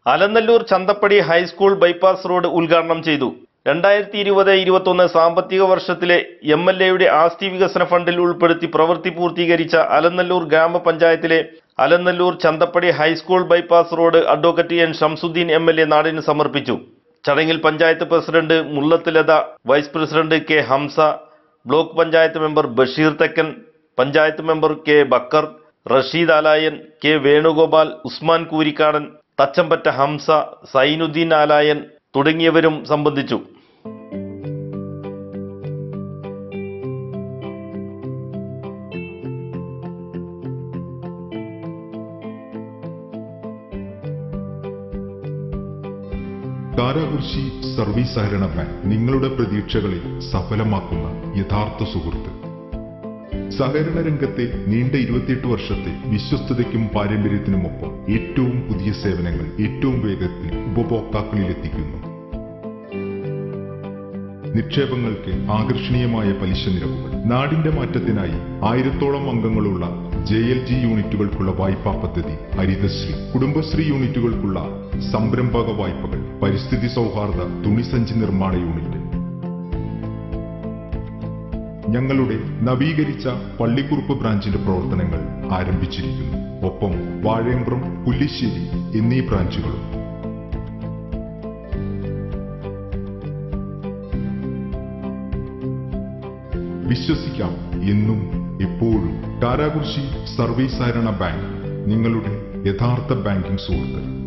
Alanallur Chanthappady high school bypass road ഉദ്ഘാടനം ചെയ്തു രണ്ടായിരത്തി ഇരുപത് ഇരുപത്തൊന്ന് സാമ്പത്തിക വർഷത്തിലെ എം എൽ എയുടെ ആസ്തി വികസന ഫണ്ടിൽ ഉൾപ്പെടുത്തി പ്രവൃത്തി പൂർത്തീകരിച്ച അലനല്ലൂർ ഗ്രാമപഞ്ചായത്തിലെ Alanallur Chanthappady high school bypass road advocate N Shamsudheen M L A നാടിന് സമർപ്പിച്ചു ചടങ്ങിൽ panchayat president Mullath Latha vice president K Hamsa block panchayat member Basheer Thekkan panchayat member K Bakkar Rasheed Alayan K Venugopal Usman Koorikkadan Thachampara Hamsa Sainudheen Alayan തുടങ്ങിയവരും സംബന്ധിച്ചു കാരാകുർശി സർവീസ് സഹകരണ ബാങ്ക് നിങ്ങളുടെ പ്രതീക്ഷകളെ സഫലമാക്കുന്ന യഥാർത്ഥ സുഹൃത്ത് സഹകരണ രംഗത്തെ നീണ്ട ഇരുപത്തിയെട്ട് വർഷത്തെ വിശ്വസ്തതയ്ക്കും പാരമ്പര്യത്തിനുമൊപ്പം ഏറ്റവും പുതിയ സേവനങ്ങൾ ഏറ്റവും വേഗത്തിൽ ഉപഭോക്താക്കളിലെത്തിക്കുന്നു നിക്ഷേപങ്ങൾക്ക് ആകർഷണീയമായ പലിശ നിരക്കുകൾ നാടിന്റെ മാറ്റത്തിനായി ആയിരത്തോളം അംഗങ്ങളുള്ള ജെ എൽ ജി യൂണിറ്റുകൾക്കുള്ള വായ്പാ പദ്ധതി ഹരിതശ്രീ കുടുംബശ്രീ യൂണിറ്റുകൾക്കുള്ള സംരംഭക വായ്പകൾ പരിസ്ഥിതി സൗഹാർദ്ദ തുണിസഞ്ചി നിർമ്മാണ യൂണിറ്റ് ഞങ്ങളുടെ നവീകരിച്ച പള്ളിക്കുറുപ്പ് ബ്രാഞ്ചിന്റെ പ്രവർത്തനങ്ങൾ ആരംഭിച്ചിരിക്കുന്നു ഒപ്പം വാഴയമ്പ്രം പുല്ലിശ്ശേരി എന്നീ ബ്രാഞ്ചുകളും വിശ്വസിക്കാം എന്നും എപ്പോഴും കാരാകുർശി സർവീസ് സഹകരണ ബാങ്ക് നിങ്ങളുടെ യഥാർത്ഥ ബാങ്കിംഗ് സുഹൃത്ത്